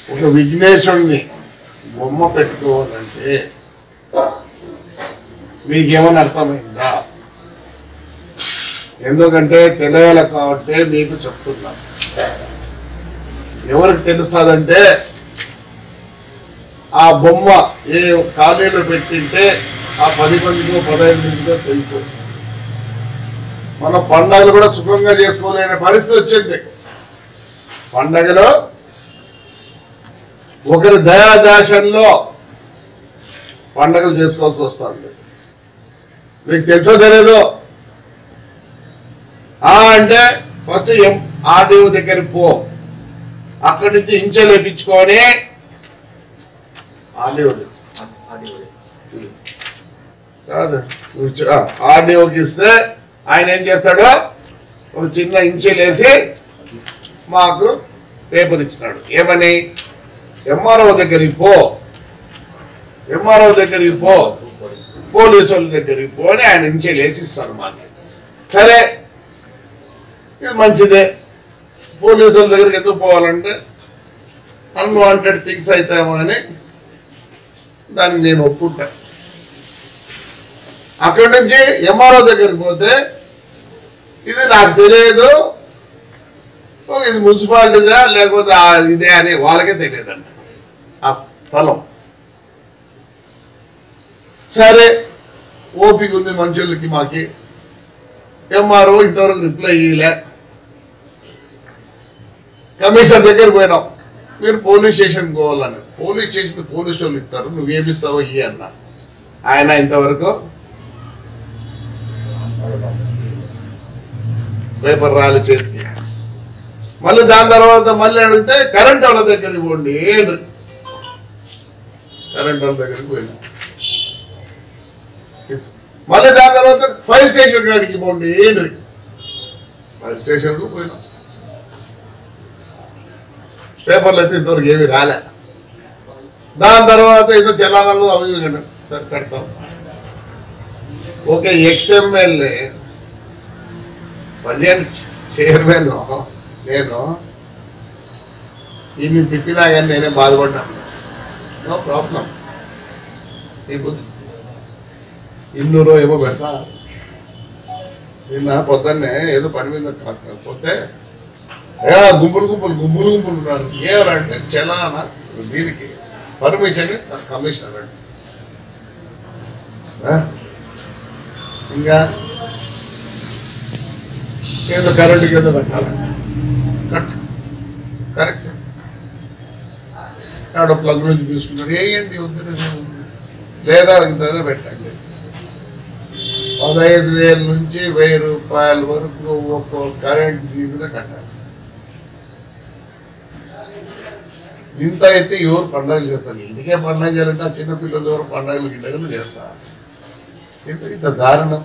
ఒక విఘ్నేశ్వరుని బొమ్మ పెట్టుకోవాలంటే మీకేమైనా అర్థమైందా ఎందుకంటే తెలియాలి కాబట్టి మీకు చెప్తున్నా ఎవరికి తెలుస్తుందంటే ఆ బొమ్మ ఏ కాలనీలో పెట్టింటే ఆ పది మందికో పదహైదు మందికో తెలుసు మన పండగలు కూడా సుఖంగా చేసుకోలేని పరిస్థితి వచ్చింది పండగలో ఒకరి దయాదాశంలో పండగలు చేసుకోవాల్సి వస్తుంది మీకు తెలుసో తెలియదు ఆ అంటే ఫస్ట్ ఎం ఆర్డీఓ దగ్గరికి పో అక్కడి నుంచి ఇంచె లేపించుకొని ఆర్డీఓ కాదు ఆర్డీఓకి ఇస్తే ఆయన ఏం చేస్తాడు ఒక చిన్న ఇంచెలేసి మాకు పేపర్ ఇచ్చినాడు ఏమని ఎంఆర్ఓ దగ్గరికి పో ఎంఆర్ఓ దగ్గరికి పో పోలీసు వాళ్ళ దగ్గరికి పో అని ఆయన ఇంచెలేసి ఇస్తాడు మాకు సరే ఇది మంచిదే పోలీసు వాళ్ళ దగ్గరికి ఎందుకు పోవాలంటే అన్వాంటెడ్ థింగ్స్ అవుతాయేమో అని దాన్ని నేను ఒప్పుకుంటా అక్కడి నుంచి ఎంఆర్ఓ దగ్గరికి పోతే ఇది నాకు తెలియదు ఓ, ఇది మున్సిపాలిటీదా లేకపోతే ఆ ఇదే అని వాళ్ళకే తెలియదంట ఆ స్థలం సరే ఓపిక ఉంది మనుషులకి మాకి ఎంఆర్ఓ ఇంతవరకు రిప్లై ఇయ్యలే కమిషనర్ దగ్గర పోయినాం మీరు పోలీస్ స్టేషన్ పోవాలని పోలీస్ స్టేషన్ పోలీస్ వాళ్ళు ఇస్తారు నువ్వు ఏమిస్తావో ఇయ్యి అన్న ఆయన ఇంతవరకు పేపర్ రాలి చేతికి మళ్ళీ దాని తర్వాత మళ్ళీ అడిగితే కరెంట్ వాళ్ళ దగ్గరికి పోండి ఏంటి కరెంట్ వాళ్ళ దగ్గరికి పోయినా మళ్ళీ దాని తర్వాత ఫైర్ స్టేషన్ కాడికి పోండి ఏంటి ఫైర్ స్టేషన్కు పోయినా పేపర్లు అయితే ఇంతవరకు ఏమి రాలే దాని తర్వాత ఏదో చలానాలు అవి ఇవి కట్టాం. సరే కడతాం ఓకే ఎక్స్ఎంఎల్ఏ పదిహేను చైర్మన్ నేను ఇన్ని తిప్పినా కానీ నేనే బాధపడ్డాను నో ప్రాబ్లం ఈ బుద్ధి ఇన్నూరు ఏమో పెడతా నిన్న పొద్దున్నే ఏదో పని మీద కాకపోతే ఏ గుంపులు గుంపులు గుంపులు గుంపులు ఉన్నారు ఏమంటే చలానా దీనికి పర్మిషన్ కమిషనర్ అండి ఆ? ఇంకా ఏదో కరెంటుకి ఏదో కట్టాలంట కట్ కరెక్ట్ ఆడ ప్లగ్ నుంచి తీసుకున్నారు ఏంటి వద్దు లేదా ఇంత పెట్టండి పదహైదు వేల నుంచి వెయ్యి రూపాయల వరకు ఒక్కో కరెంట్ దీని మీద కట్టాలి ఇంత అయితే ఎవరు పండుగలు చేస్తారు ఇంటికే పండుగ చేయాలంటే ఆ చిన్నపిల్లలు ఎవరు పండుగలు గిడ్డగలు చేస్తారు ఇంత ఇంత దారుణం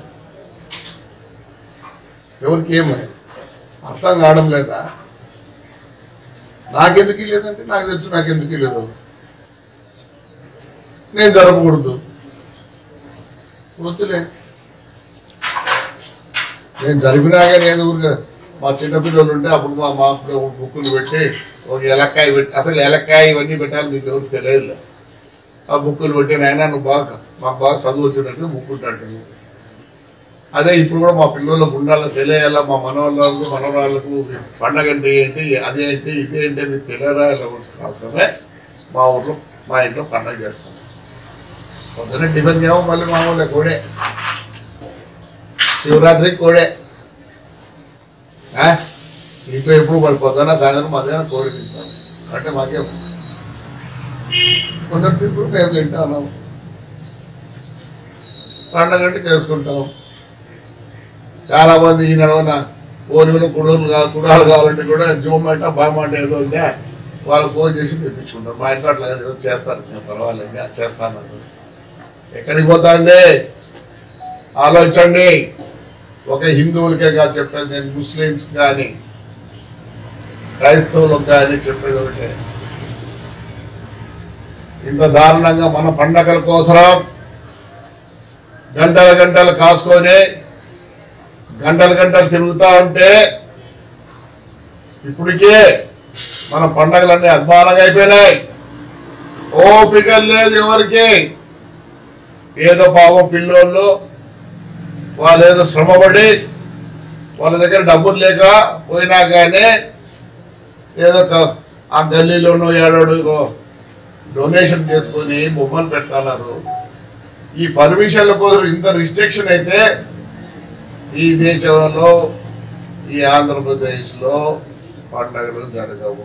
ఎవరికి ఏమై అర్థం కావడం లేదా నాకెందుకు లేదంటే నాకు తెలుసు నాకెందుకు లేదు నేను జరపకూడదు వద్దులే నేను జరిపినా కానీ ఏదో ఊరిగా మా చిన్నపిల్లలు ఉంటే అప్పుడు మా మా బుక్కులు పెట్టి ఒక ఎలక్కాయ పెట్టి అసలు ఎలక్కాయ ఇవన్నీ పెట్టాలి మీకు ఎవరు తెలియదు ఆ బుక్కులు పెట్టి నాయన నువ్వు బాగా మాకు బాగా చదువు వచ్చిందంటే ముక్కుంటాడు అదే ఇప్పుడు కూడా మా పిల్లలకు ఉండాలో తెలియాల మా మనవాళ్ళకు మనవరాళ్ళకు పండగ అంటే ఏంటి అదేంటి ఇదేంటి అని తెలియరాల కోసమే మా ఊర్లో మా ఇంట్లో పండగ చేస్తాం పొద్దున్న టిఫిన్ చేయమో మళ్ళీ మామూలుగా కోడే శివరాత్రికి కోడే ఆ? ఇంట్లో ఎప్పుడు మరి పొద్దున్న సాయంత్రం మధ్యాహ్నం కోడి తింటాం అంటే మాకే కొందరు తిప్పుడు మేము తింటాం పండగ అంటే చేసుకుంటాం చాలా మంది ఈ నడవన ఓలుగులు కుడులు కా కుడాలు కావాలంటే కూడా జోమాట బామాట ఏదో ఉందే వాళ్ళకి ఫోన్ చేసి తెప్పించుకుంటారు మా ఇంట్లో అట్లా ఏదో చేస్తారు నేను పర్వాలేదు చేస్తాను అన్నారు. ఎక్కడికి పోతాంది ఆలోచించండి ఒక హిందువులకే కాదు చెప్పేది నేను ముస్లిమ్స్ కానీ క్రైస్తవులకు కానీ చెప్పేది ఒకటే ఇంత దారుణంగా మన పండగల కోసం గంటల గంటలు కాసుకొని గంటలు గంటలు తిరుగుతా ఉంటే ఇప్పటికే మన పండగలన్నీ అద్భుతంగా అయిపోయినాయి ఓపిక లేదు ఎవరికి ఏదో పాపం పిల్లోళ్ళు వాళ్ళు ఏదో శ్రమపడి వాళ్ళ దగ్గర డబ్బులు లేక పోయినా కానీ ఏదో ఒక- ఆ గల్లీలోనో ఏడో డొనేషన్ చేసుకొని బొమ్మలు పెడుతున్నారు ఈ పర్మిషన్ల కోసం ఇంత రిస్ట్రిక్షన్ అయితే ఈ దేశంలో ఈ ఆంధ్రప్రదేశ్లో పండగలు జరగవు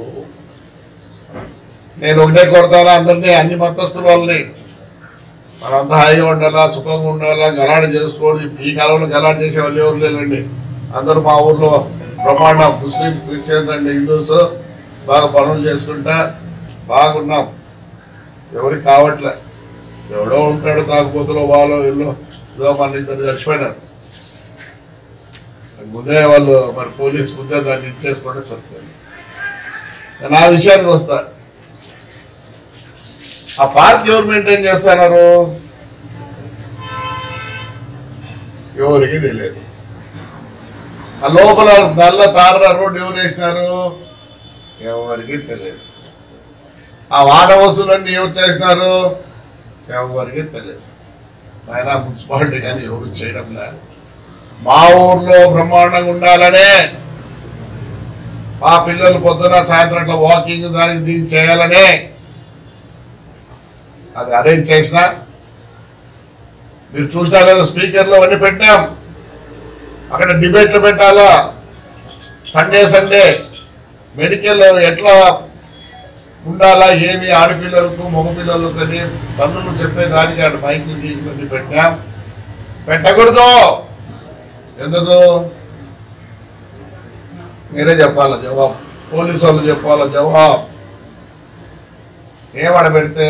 నేను ఒకటే కొడతాను అందరినీ అన్ని మతస్థుల వాళ్ళని మనంతా హాయిగా ఉండాలా సుఖంగా ఉండాలా గలాడ చేసుకోవడం ఈ కాలంలో గలాడ చేసే వాళ్ళు ఎవరు లేరండి అందరూ మా ఊర్లో బ్రహ్మాండ ముస్లిమ్స్ క్రిస్టియన్స్ అండ్ హిందూస్ బాగా పనులు చేసుకుంటా బాగున్నాం ఎవరికి కావట్లే ఎవడో ఉంటాడు తాగుపోతులో వాళ్ళు వీళ్ళు ఏదో మన ఇద్దరు చచ్చిపోయినారు ముందే వాళ్ళు మరి పోలీస్ ముందే దాన్ని ఇచ్చేసుకోండి సరిపోయింది నేను ఆ విషయానికి వస్తా ఆ పార్క్ ఎవరు మెయింటైన్ చేస్తున్నారు ఎవరికి తెలియదు ఆ లోపల నల్ల తార రోడ్డు ఎవరు వేసినారు ఎవరికి తెలియదు ఆ వాట వస్తువులన్నీ ఎవరు చేసినారు ఎవరికి తెలియదు ఆయన మున్సిపాలిటీ కానీ ఎవరు చేయడం లేదు మా ఊర్లో బ్రహ్మాండంగా ఉండాలనే మా పిల్లలు పొద్దున సాయంత్రం అట్లా వాకింగ్ దానికి దీనికి చేయాలనే అది అరేంజ్ చేసిన మీరు చూసినా లేదా స్పీకర్లు అవన్నీ పెట్టాం అక్కడ డిబేట్లు పెట్టాలా సండే సండే మెడికల్ ఎట్లా ఉండాలా ఏమి ఆడపిల్లలకు మగ పిల్లలకు అని తల్లులు చెప్పే దానికి అక్కడ మైకులు గీకులు అన్ని పెట్టాం పెట్టకూడదు ఎందుకు మీరే చెప్పాలా జవాబు పోలీసు వాళ్ళు చెప్పాలా జవాబు ఏం ఆడ పెడితే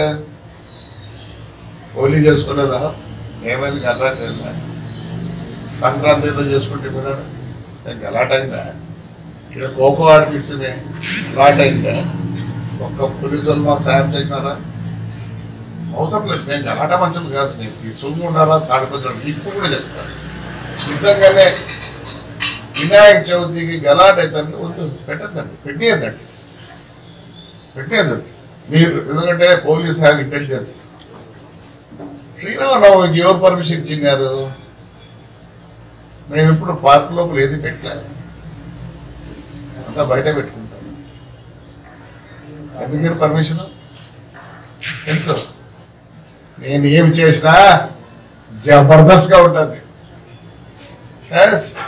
హోలీ చేసుకునేదా ఏమైంది గల్లాట అయిందా సంక్రాంతి ఏదో చేసుకుంటే మీద ఏం గలాట అయిందా ఇక్కడ ఖోఖో ఆడిపిస్తుంది గలాట అయిందా ఒక్క పోలీసు వాళ్ళు మాకు సాయం చేసినారా అవసరం లేదు నేను గలాట మంచిది కాదు నేను తీసుకుని ఉండాలా తాడిపోతాడు ఇప్పుడు కూడా చెప్తాను నిజంగానే వినాయక చవితికి గలాట అవుతుందంటే వద్దు పెట్టద్దండి పెట్టేయద్దండి పెట్టేయద్దు మీరు ఎందుకంటే పోలీస్ హ్యావ్ ఇంటెలిజెన్స్ శ్రీరామనవమికి ఎవరు పర్మిషన్ ఇచ్చినారు మేము ఇప్పుడు పార్క్ లోపల ఏది పెట్టలేదు అంతా బయట పెట్టుకుంటాం ఎందుకు పర్మిషన్ తెలుసు నేను ఏం చేసినా జబర్దస్త్ గా ఉంటుంది ఎస్